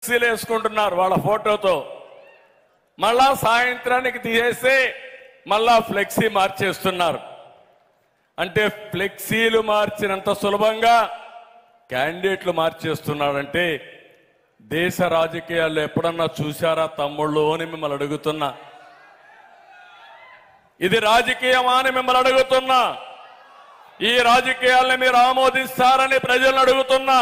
ఫ్లెక్సీలు వేసుకుంటున్నారు వాళ్ళ ఫోటోతో మళ్ళా సాయంత్రానికి తీసేస్తే మళ్ళా ఫ్లెక్సీ మార్చేస్తున్నారు అంటే ఫ్లెక్సీలు మార్చినంత సులభంగా క్యాండిడేట్లు మార్చేస్తున్నాడంటే దేశ రాజకీయాల్లో ఎప్పుడన్నా చూశారా తమ్ముళ్ళు అని మిమ్మల్ని అడుగుతున్నా ఇది రాజకీయమా అని మిమ్మల్ని అడుగుతున్నా ఈ రాజకీయాల్ని మీరు ఆమోదిస్తారని ప్రజలను అడుగుతున్నా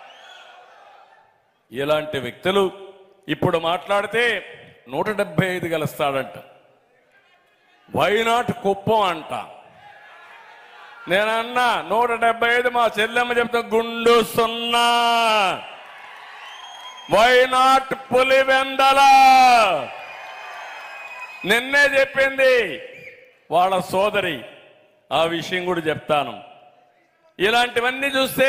ఇలాంటి వ్యక్తులు ఇప్పుడు మాట్లాడితే నూట డెబ్బై ఐదు గెలుస్తాడంట వైనాట్ కుప్పం అంట నేనన్నా నూట డెబ్బై ఐదు మా చెల్లెమ్మ చెప్తా గుండు సున్నా వైనాట్ పులివెందల నిన్నే చెప్పింది వాళ్ళ సోదరి ఆ విషయం కూడా చెప్తాను ఇలాంటివన్నీ చూస్తే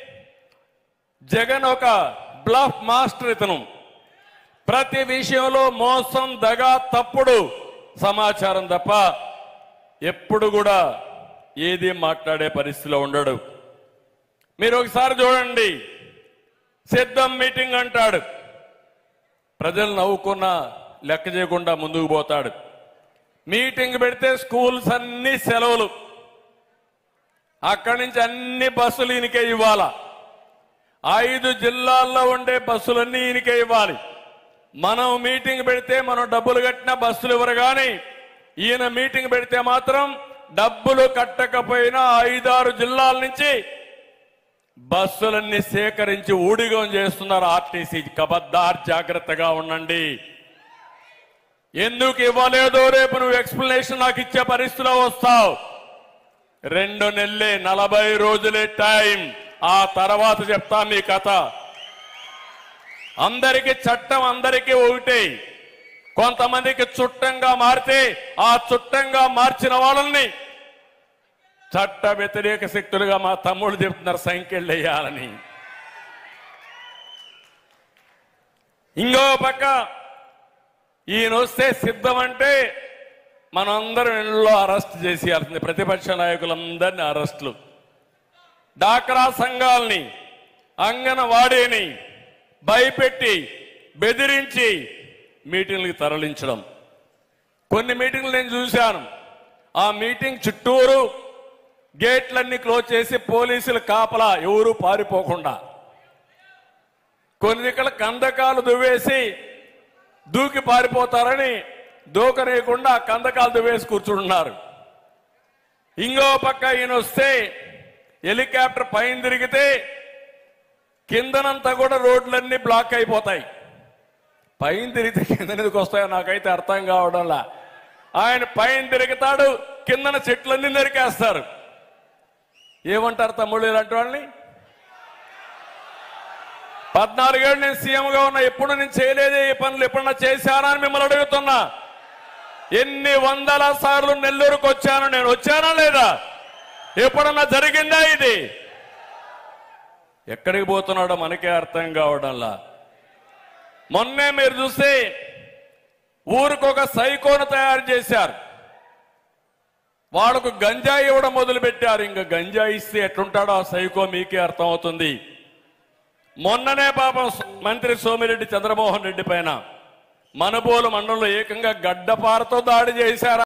జగన్ ఒక బ్లఫ్ మాస్టర్ ఇతను ప్రతి విషయంలో మోసం దగ తప్పుడు సమాచారం తప్ప ఎప్పుడు కూడా ఏది మాట్లాడే పరిస్థితిలో ఉండడు మీరు ఒకసారి చూడండి సిద్ధం మీటింగ్ అంటాడు ప్రజలు నవ్వుకున్న లెక్క చేయకుండా ముందుకు పోతాడు మీటింగ్ పెడితే స్కూల్స్ అన్ని సెలవులు అక్కడి నుంచి అన్ని బస్సులు ఈయనకే ఇవ్వాలా ఐదు జిల్లాల్లో ఉండే బస్సులన్నీ ఈయనకే ఇవ్వాలి మనం మీటింగ్ పెడితే మనం డబ్బులు కట్టిన బస్సులు ఇవ్వరు కానీ ఈయన మీటింగ్ పెడితే మాత్రం డబ్బులు కట్టకపోయినా ఐదారు జిల్లాల నుంచి బస్సులన్నీ సేకరించి ఊడిగం చేస్తున్నారు ఆర్టీసీ కబద్దార్ జాగ్రత్తగా ఉండండి ఎందుకు ఇవ్వలేదో రేపు నువ్వు ఎక్స్ప్లెనేషన్ నాకు ఇచ్చే పరిస్థితిలో వస్తావు రెండు నెలలే నలభై రోజులే టైం ఆ తర్వాత చెప్తా మీ కథ అందరికీ చట్టం అందరికీ ఒకటే కొంతమందికి చుట్టంగా మారితే ఆ చుట్టంగా మార్చిన వాళ్ళని చట్ట వ్యతిరేక శక్తులుగా మా తమ్ముడు చెప్తున్నారు సంఖ్యలు వేయాలని ఇంకో పక్క ఈయన వస్తే సిద్ధం అంటే మనందరం ఇళ్ళలో అరెస్ట్ చేసేయాల్సింది ప్రతిపక్ష నాయకులందరినీ అరెస్టులు డాక్రా సంఘాలని అంగనవాడీని భయపెట్టి బెదిరించి మీటింగ్లకు తరలించడం కొన్ని మీటింగ్లు నేను చూశాను ఆ మీటింగ్ చుట్టూరు గేట్లన్నీ క్లోజ్ చేసి పోలీసులు కాపలా ఎవరు పారిపోకుండా కొన్ని దిక్కల కందకాలు దువ్వేసి దూకి పారిపోతారని దూకనేయకుండా ఆ కందకాలు దువ్వేసి కూర్చుంటున్నారు ఇంకో పక్క ఈయన వస్తే హెలికాప్టర్ పైన తిరిగితే కిందనంతా కూడా రోడ్లన్నీ బ్లాక్ అయిపోతాయి పైన తిరిగితే కింద ఎందుకు వస్తాయో నాకైతే అర్థం కావడంలా ఆయన పైన తిరుగుతాడు కిందన చెట్లన్నీ నరికేస్తారు ఏమంటారు తమ్ముళ్ళు ఇలాంటి వాళ్ళని పద్నాలుగేళ్ళు నేను సీఎంగా ఉన్నా ఎప్పుడు నేను చేయలేదే ఈ పనులు ఎప్పుడన్నా చేశానా అని మిమ్మల్ని అడుగుతున్నా ఎన్ని వందల సార్లు నెల్లూరుకు వచ్చాను నేను వచ్చానా లేదా ఎప్పుడన్నా జరిగిందా ఇది ఎక్కడికి పోతున్నాడో మనకే అర్థం కావడంలా మొన్నే మీరు చూస్తే ఊరికి ఒక సైకోను తయారు చేశారు వాళ్ళకు గంజాయి ఇవ్వడం మొదలు పెట్టారు ఇంకా గంజాయి ఇస్తే ఎట్లుంటాడో ఆ సైకో మీకే అర్థమవుతుంది మొన్ననే పాపం మంత్రి సోమిరెడ్డి చంద్రమోహన్ రెడ్డి పైన మనబోలు మండలంలో ఏకంగా గడ్డపారతో దాడి చేశారు